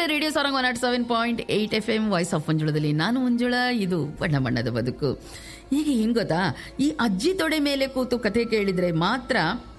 ಇದ್ದಾರೆ radio Sarang one nought seven point eight F M voice of ಮಂಜುಳದಲ್ಲಿ ನಾನು ಮಂಜುಳ ಇದು ಬಣ್ಣ ಬಣ್ಣದ ಬದುಕು ಈಗ ಹೆಂಗ್ ಗೊತ್ತಾ ಈ ಅಜ್ಜಿ ತೊಡೆ ಮೇಲೆ ಕೂತು ಕತೆ ಕೇಳಿದ್ರೆ ಮಾತ್ರ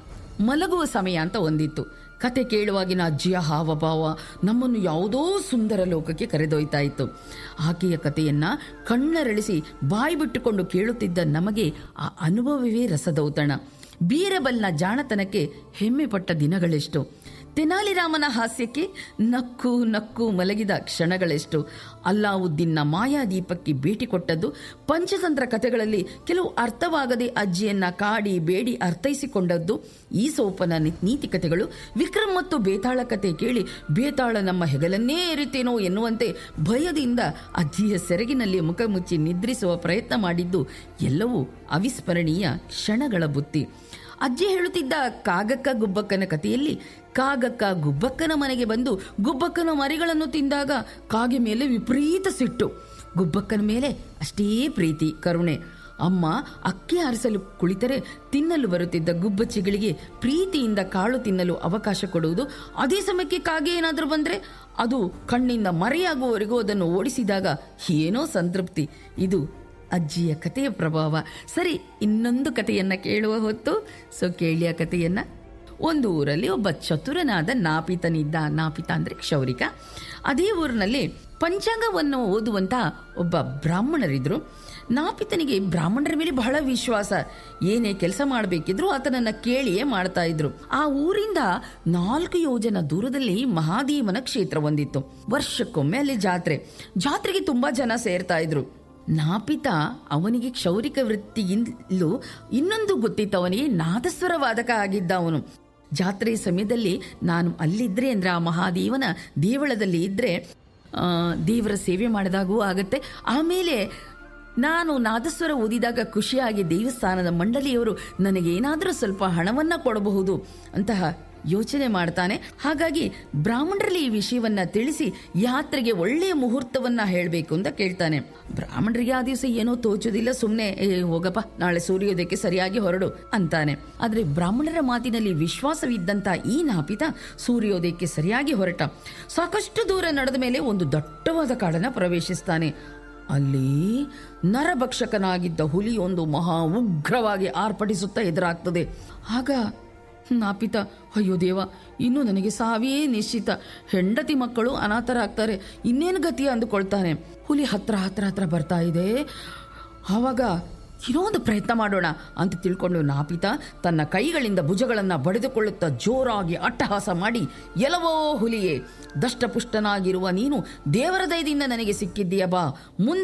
ಮಲಗುವ ಸಮಯ ಅಂತ ಒಂದಿತ್ತು ಕತೆ ಕೇಳುವಾಗಿನ ಅಜ್ಜಿಯ ಹಾವಭಾವ ನಮ್ಮನ್ನು ಯಾವುದೋ ಸುಂದರ ಲೋಕಕ್ಕೆ ಕರೆದೊಯ್ತಾ ಇತ್ತು ಆಕೆಯ ಕಥೆಯನ್ನ ಕಣ್ಣರಳಿಸಿ ಬಾಯಿ ಬಿಟ್ಟುಕೊಂಡು ಕೇಳುತ್ತಿದ್ದ ನಮಗೆ ಆ ಅನುಭವವೇ ರಸದೌತಣ ಬೀರಬಲ್ನ ಜಾಣತನಕ್ಕೆ ಹೆಮ್ಮೆ ಪಟ್ಟ ದಿನಗಳೆಷ್ಟು ತೆನಾಲಿರಾಮನ ಹಾಸ್ಯಕ್ಕೆ ನಕ್ಕು ನಕ್ಕು ಮಲಗಿದ ಕ್ಷಣಗಳೆಷ್ಟು ಅಲ್ಲಾವುದ್ದೀನ್ನ ಮಾಯಾದೀಪಕ್ಕೆ ಭೇಟಿ ಕೊಟ್ಟದ್ದು ಪಂಚತಂತ್ರ ಕಥೆಗಳಲ್ಲಿ ಕೆಲವು ಅರ್ಥವಾಗದೆ ಅಜ್ಜಿಯನ್ನ ಕಾಡಿ ಬೇಡಿ ಅರ್ಥೈಸಿಕೊಂಡದ್ದು ಈ ಸೋಪನ ನೀತಿ ಕಥೆಗಳು ವಿಕ್ರಮ್ ಮತ್ತು ಬೇತಾಳ ಕತೆ ಕೇಳಿ ಬೇತಾಳ ನಮ್ಮ ಹೆಗಲನ್ನೇ ಏರುತ್ತೇನೋ ಎನ್ನುವಂತೆ ಭಯದಿಂದ ಅಜ್ಜಿಯ ಸೆರಗಿನಲ್ಲಿ ಮುಖ ಮುಚ್ಚಿ ನಿದ್ರಿಸುವ ಪ್ರಯತ್ನ ಮಾಡಿದ್ದು ಎಲ್ಲವೂ ಅವಿಸ್ಮರಣೀಯ ಕ್ಷಣಗಳ ಬುತ್ತಿ ಅಜ್ಜಿ ಹೇಳುತ್ತಿದ್ದ ಕಾಗಕ್ಕ ಗುಬ್ಬಕ್ಕನ ಕಥೆಯಲ್ಲಿ ಕಾಗಕ್ಕ ಗುಬ್ಬಕ್ಕನ ಮನೆಗೆ ಬಂದು ಗುಬ್ಬಕ್ಕನ ಮರಿಗಳನ್ನು ತಿಂದಾಗ ಕಾಗೆ ಮೇಲೆ ವಿಪರೀತ ಸಿಟ್ಟು ಗುಬ್ಬಕ್ಕನ ಮೇಲೆ ಅಷ್ಟೇ ಪ್ರೀತಿ ಕರುಣೆ ಅಮ್ಮ ಅಕ್ಕಿ ಆರಿಸಲು ಕುಳಿತರೆ ತಿನ್ನಲು ಬರುತ್ತಿದ್ದ ಗುಬ್ಬಚ್ಚಿಗಳಿಗೆ ಪ್ರೀತಿಯಿಂದ ಕಾಳು ತಿನ್ನಲು ಅವಕಾಶ ಕೊಡುವುದು ಅದೇ ಸಮಯಕ್ಕೆ ಕಾಗೆ ಏನಾದರೂ ಬಂದ್ರೆ ಅದು ಕಣ್ಣಿಂದ ಮರೆಯಾಗುವವರೆಗೂ ಅದನ್ನು ಓಡಿಸಿದಾಗ ಏನೋ ಸಂತೃಪ್ತಿ ಇದು ಅಜ್ಜಿಯ ಕಥೆಯ ಪ್ರಭಾವ ಸರಿ ಇನ್ನೊಂದು ಕಥೆಯನ್ನ ಕೇಳುವ ಹೊತ್ತು ಸೊ ಕೇಳಿಯ ಕಥೆಯನ್ನ ಒಂದು ಊರಲ್ಲಿ ಒಬ್ಬ ಚತುರನಾದ ನಾಪಿತನಿದ್ದ ನಾಪಿತ ಅಂದ್ರೆ ಕ್ಷೌರಿಕ ಅದೇ ಊರಿನಲ್ಲಿ ಪಂಚಾಂಗವನ್ನು ಓದುವಂತ ಒಬ್ಬ ಬ್ರಾಹ್ಮಣರಿದ್ರು ನಾಪಿತನಿಗೆ ಬ್ರಾಹ್ಮಣರ ಮೇಲೆ ಬಹಳ ವಿಶ್ವಾಸ ಏನೇ ಕೆಲಸ ಮಾಡಬೇಕಿದ್ರು ಆತನನ್ನ ಕೇಳಿಯೇ ಮಾಡ್ತಾ ಇದ್ರು ಆ ಊರಿಂದ ನಾಲ್ಕು ಯೋಜನ ದೂರದಲ್ಲಿ ಮಹಾದೇವನ ಕ್ಷೇತ್ರ ಹೊಂದಿತ್ತು ವರ್ಷಕ್ಕೊಮ್ಮೆ ಅಲ್ಲಿ ಜಾತ್ರೆ ಜಾತ್ರೆಗೆ ತುಂಬಾ ಜನ ಸೇರ್ತಾ ಇದ್ರು ನಾಪಿತ ಅವನಿಗೆ ಕ್ಷೌರಿಕ ವೃತ್ತಿಯಿಂದಲೂ ಇನ್ನೊಂದು ಗೊತ್ತಿತ್ತು ಅವನಿಗೆ ನಾದಸ್ವರ ವಾದಕ ಆಗಿದ್ದ ಅವನು ಜಾತ್ರೆ ಸಮಯದಲ್ಲಿ ನಾನು ಅಲ್ಲಿದ್ರೆ ಅಂದ್ರೆ ಆ ಮಹಾದೇವನ ದೇವಳದಲ್ಲಿ ಇದ್ರೆ ಆ, ದೇವರ ಸೇವೆ ಮಾಡಿದಾಗೂ ಆಗತ್ತೆ ಆಮೇಲೆ ನಾನು ನಾದಸ್ವರ ಓದಿದಾಗ ಖುಷಿಯಾಗಿ ದೇವಸ್ಥಾನದ ಮಂಡಳಿಯವರು ನನಗೇನಾದರೂ ಸ್ವಲ್ಪ ಹಣವನ್ನ ಕೊಡಬಹುದು ಅಂತಹ ಯೋಚನೆ ಮಾಡ್ತಾನೆ ಹಾಗಾಗಿ ಬ್ರಾಹ್ಮಣರಲ್ಲಿ ಈ ವಿಷಯವನ್ನ ತಿಳಿಸಿ ಯಾತ್ರೆಗೆ ಒಳ್ಳೆಯ ಮುಹೂರ್ತವನ್ನ ಹೇಳಬೇಕು ಅಂತ ಕೇಳ್ತಾನೆ ಬ್ರಾಹ್ಮಣರಿಗೆ ಆ ದಿವಸ ಏನೋ ತೋಚೋದಿಲ್ಲ ಸುಮ್ಮನೆ ಹೋಗಪ್ಪ ನಾಳೆ ಸೂರ್ಯೋದಯಕ್ಕೆ ಸರಿಯಾಗಿ ಹೊರಡು ಅಂತಾನೆ ಆದ್ರೆ ಬ್ರಾಹ್ಮಣರ ಮಾತಿನಲ್ಲಿ ವಿಶ್ವಾಸವಿದ್ದಂತ ಈ ನಾಪಿತ ಸೂರ್ಯೋದಯಕ್ಕೆ ಸರಿಯಾಗಿ ಹೊರಟ ಸಾಕಷ್ಟು ದೂರ ನಡೆದ ಮೇಲೆ ಒಂದು ದಟ್ಟವಾದ ಕಾಡನ್ನ ಪ್ರವೇಶಿಸ್ತಾನೆ ಅಲ್ಲಿ ನರಭಕ್ಷಕನಾಗಿದ್ದ ಹುಲಿಯೊಂದು ಮಹಾ ಉಗ್ರವಾಗಿ ಆರ್ಭಟಿಸುತ್ತಾ ಎದುರಾಗ್ತದೆ ಆಗ ನಾಪಿತ ಅಯ್ಯೋ ದೇವ ಇನ್ನು ನನಗೆ ಸಾವಿಯೇ ನಿಶ್ಚಿತ ಹೆಂಡತಿ ಮಕ್ಕಳು ಅನಾಥರಾಗ್ತಾರೆ ಇನ್ನೇನು ಗತಿ ಅಂದುಕೊಳ್ತಾನೆ ಹುಲಿ ಹತ್ರ ಹತ್ರ ಹತ್ರ ಬರ್ತಾ ಇದೆ ಆವಾಗ ಏನೋ ಒಂದು ಪ್ರಯತ್ನ ಮಾಡೋಣ ಅಂತ ತಿಳ್ಕೊಂಡು ನಾಪಿತ ತನ್ನ ಕೈಗಳಿಂದ ಭುಜಗಳನ್ನ ಬಡಿದುಕೊಳ್ಳುತ್ತಾ ಜೋರಾಗಿ ಅಟ್ಟಹಾಸ ಮಾಡಿ ಎಲವೋ ಹುಲಿಯೇ ದಷ್ಟಪುಷ್ಟನಾಗಿರುವ ನೀನು ದೇವರ ದಯದಿಂದ ನನಗೆ ಸಿಕ್ಕಿದ್ದೀಯ ಬಾ ಮುಂದೆ